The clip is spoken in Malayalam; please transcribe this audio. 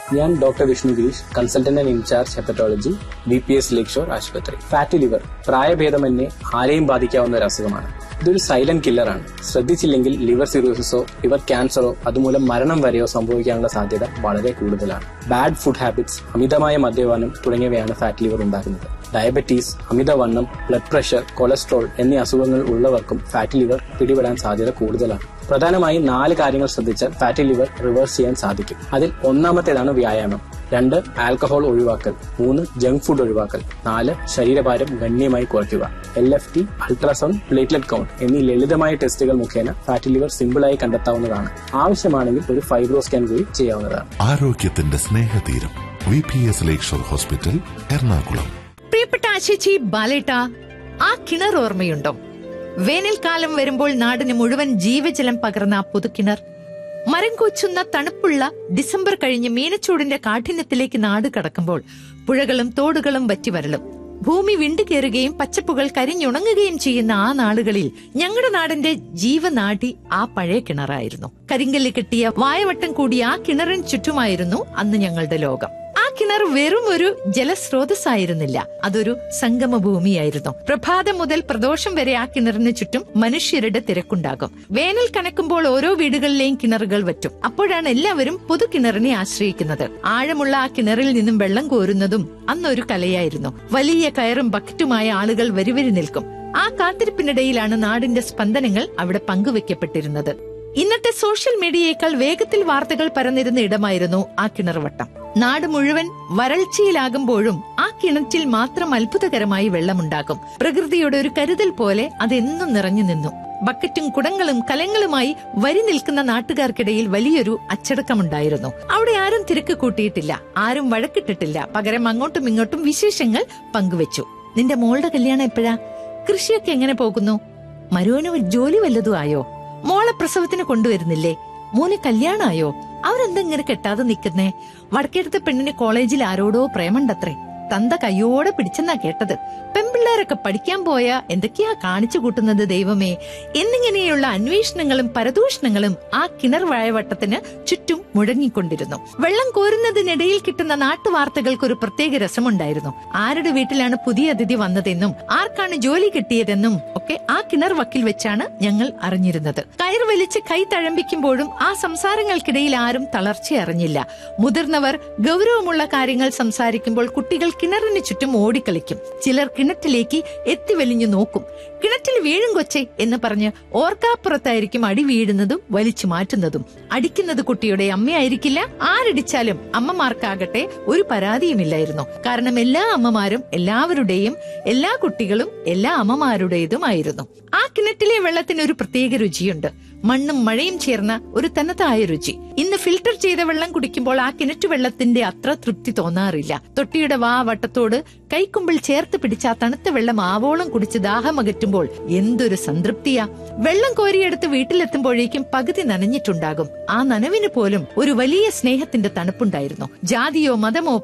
ഞാൻ doctor Vishnu Girish consultant and in charge hepatology B P S lake shore ആശുപത്രി ഫാറ്റി ലിവർ പ്രായഭേദമന്യേ ആരെയും ബാധിക്കാവുന്ന ഒരു അസുഖമാണ് ഇതൊരു സൈലന്റ് കില്ലറാണ് ശ്രദ്ധിച്ചില്ലെങ്കിൽ ലിവർ സിറോസിസോ ലിവർ ക്യാൻസറോ അതുമൂലം മരണം വരെയോ സംഭവിക്കാനുള്ള സാധ്യത വളരെ കൂടുതലാണ് ബാഡ് ഫുഡ് ഹാബിറ്റ്സ് അമിതമായ മദ്യപാനം തുടങ്ങിയവയാണ് ഫാറ്റ് ലിവർ ഉണ്ടാക്കുന്നത് ഡയബറ്റീസ് അമിതവണ്ണം ബ്ലഡ് പ്രഷർ കൊളസ്ട്രോൾ എന്നീ അസുഖങ്ങൾ ഉള്ളവർക്കും ഫാറ്റി ലിവർ പിടിപെടാൻ സാധ്യത കൂടുതലാണ് പ്രധാനമായും നാല് കാര്യങ്ങൾ ശ്രദ്ധിച്ചാൽ ഫാറ്റി ലിവർ റിവേഴ്സ് ചെയ്യാൻ സാധിക്കും അതിൽ ഒന്നാമത്തേതാണ് വ്യായാമം രണ്ട് ആൽക്കഹോൾ ഒഴിവാക്കൽ മൂന്ന് ജങ്ക് ഫുഡ് ഒഴിവാക്കൽ നാല് ശരീരഭാരം ഗണ്യമായി കുറയ്ക്കുക L F T ultrasound platelet count എന്നീ ലളിതമായ ടെസ്റ്റുകൾ മുഖേന ഫാറ്റി ലിവർ സിമ്പിളായി കണ്ടെത്താവുന്നതാണ് ആവശ്യമാണെങ്കിൽ ഒരു ഫൈബ്രോ സ്കാൻ കൂടി ചെയ്യാവുന്നതാണ് ആരോഗ്യത്തിന്റെ സ്നേഹതീരം V P S lakeshore hospital Ernakulam പ്രിയപ്പെട്ട ആശേച്ചി ബാലേട്ട ആ കിണർ ഓർമ്മയുണ്ടോ വേനൽക്കാലം വരുമ്പോൾ നാടിന് മുഴുവൻ ജീവജലം പകർന്ന ആ പുതുക്കിണർ മരം കൊച്ചുന്ന തണുപ്പുള്ള ഡിസംബർ കഴിഞ്ഞ് മീനച്ചൂടിന്റെ കാഠിന്യത്തിലേക്ക് നാട് കടക്കുമ്പോൾ പുഴകളും തോടുകളും വറ്റി വരളും ഭൂമി വിണ്ടുകയറുകയും പച്ചപ്പുകൾ കരിഞ്ഞുണങ്ങുകയും ചെയ്യുന്ന ആ നാളുകളിൽ ഞങ്ങളുടെ നാടിന്റെ ജീവനാടി ആ പഴയ കിണറായിരുന്നു കരിങ്കല്ല് കെട്ടിയ വായവട്ടം കൂടിയ ആ കിണറിന് ചുറ്റുമായിരുന്നു അന്ന് ഞങ്ങളുടെ ലോകം ആ കിണർ വെറും ഒരു ജലസ്രോതസ്സായിരുന്നില്ല അതൊരു സംഗമ ഭൂമിയായിരുന്നു പ്രഭാതം മുതൽ പ്രദോഷം വരെ ആ കിണറിന് ചുറ്റും മനുഷ്യരുടെ തിരക്കുണ്ടാകും വേനൽ കനക്കുമ്പോൾ ഓരോ വീടുകളിലെയും കിണറുകൾ വറ്റും അപ്പോഴാണ് എല്ലാവരും പൊതു കിണറിനെ ആശ്രയിക്കുന്നത് ആഴമുള്ള ആ കിണറിൽ നിന്നും വെള്ളം കോരുന്നതും അന്നൊരു കലയായിരുന്നു വലിയ കയറും ബക്കറ്റുമായ ആളുകൾ വരിവരി നിൽക്കും ആ കാത്തിരിപ്പിനിടയിലാണ് നാടിന്റെ സ്പന്ദനങ്ങൾ അവിടെ പങ്കുവെക്കപ്പെട്ടിരുന്നത് ഇന്നത്തെ സോഷ്യൽ മീഡിയയേക്കാൾ വേഗത്തിൽ വാർത്തകൾ പരന്നിരുന്ന ഇടമായിരുന്നു ആ കിണർവട്ടം നാട് മുഴുവൻ വരൾച്ചയിലാകുമ്പോഴും ആ കിണറ്റിൽ മാത്രം അത്ഭുതകരമായി വെള്ളമുണ്ടാകും പ്രകൃതിയുടെ ഒരു കരുതൽ പോലെ അതെന്നും നിറഞ്ഞു നിന്നു ബക്കറ്റും കുടങ്ങളും കലങ്ങളുമായി വരി നിൽക്കുന്ന നാട്ടുകാർക്കിടയിൽ വലിയൊരു അച്ചടക്കമുണ്ടായിരുന്നു അവിടെ ആരും തിരക്ക് കൂട്ടിയിട്ടില്ല ആരും വഴക്കിട്ടിട്ടില്ല പകരം അങ്ങോട്ടും ഇങ്ങോട്ടും വിശേഷങ്ങൾ പങ്കുവച്ചു നിന്റെ മോളുടെ കല്യാണം എപ്പോഴാ കൃഷിയൊക്കെ എങ്ങനെ പോകുന്നു മരുവന് ജോലി വല്ലതും ആയോ മോളെ പ്രസവത്തിന് കൊണ്ടുവരുന്നില്ലേ മോനെ കല്യാണായോ അവരെന്തെങ്ങനെ കെട്ടാതെ നിൽക്കുന്നേ വടക്കേടുത്ത പെണ്ണിന് കോളേജിൽ ആരോടോ പ്രേമുണ്ടത്രേ തന്ത കയ്യോടെ പിടിച്ചെന്നാ കേട്ടത് പെൺപിള്ളേരൊക്കെ പഠിക്കാൻ പോയ എന്തൊക്കെയാ കാണിച്ചു കൂട്ടുന്നത് ദൈവമേ എന്നിങ്ങനെയുള്ള അന്വേഷണങ്ങളും പരദൂഷണങ്ങളും ആ കിണർ വാഴവട്ടത്തിന് ചുറ്റും മുഴങ്ങിക്കൊണ്ടിരുന്നു വെള്ളം കോരുന്നതിനിടയിൽ കിട്ടുന്ന നാട്ടുവാർത്തകൾക്ക് ഒരു പ്രത്യേക രസമുണ്ടായിരുന്നു ആരുടെ വീട്ടിലാണ് പുതിയ അതിഥി വന്നതെന്നും ആർക്കാണ് ജോലി കിട്ടിയതെന്നും ഒക്കെ ആ കിണർ വക്കിൽ വെച്ചാണ് ഞങ്ങൾ അറിഞ്ഞിരുന്നത് കയർ വലിച്ച് കൈ തഴമ്പിക്കുമ്പോഴും ആ സംസാരങ്ങൾക്കിടയിൽ ആരും തളർച്ച അറിഞ്ഞില്ല മുതിർന്നവർ ഗൗരവമുള്ള കാര്യങ്ങൾ സംസാരിക്കുമ്പോൾ കുട്ടികൾ കിണറിന് ചുറ്റും ഓടിക്കളിക്കും ചിലർ കിണറ്റിലേക്ക് എത്തി വലിഞ്ഞു നോക്കും കിണറ്റിൽ വീഴും കൊച്ചെ എന്ന് പറഞ്ഞ് ഓർക്കാപ്പുറത്തായിരിക്കും അടി വീഴുന്നതും വലിച്ചു മാറ്റുന്നതും അടിക്കുന്നത് കുട്ടിയുടെ അമ്മയായിരിക്കില്ല ആരടിച്ചാലും അമ്മമാർക്കാകട്ടെ ഒരു പരാതിയുമില്ലായിരുന്നു കാരണം എല്ലാ അമ്മമാരും എല്ലാവരുടെയും എല്ലാ കുട്ടികളും എല്ലാ അമ്മമാരുടേതുമായിരുന്നു ആ കിണറ്റിലെ വെള്ളത്തിന് ഒരു പ്രത്യേക രുചിയുണ്ട് മണ്ണും മഴയും ചേർന്ന ഒരു തനതായ രുചി ഇന്ന് ഫിൽട്ടർ ചെയ്ത വെള്ളം കുടിക്കുമ്പോൾ ആ കിണറ്റു വെള്ളത്തിന്റെ അത്ര തൃപ്തി തോന്നാറില്ല തൊട്ടിയുടെ വാ വട്ടത്തോട് കൈക്കുമ്പിൾ ചേർത്ത് പിടിച്ച ആ തണുത്ത വെള്ളം ആവോളം കുടിച്ച് ദാഹമകറ്റുമ്പോൾ എന്തൊരു സംതൃപ്തിയാ വെള്ളം കോരിയെടുത്ത് വീട്ടിലെത്തുമ്പോഴേക്കും പകുതി നനഞ്ഞിട്ടുണ്ടാകും ആ നനവിന് പോലും ഒരു വലിയ സ്നേഹത്തിന്റെ തണുപ്പുണ്ടായിരുന്നു ജാതിയോ മതമോ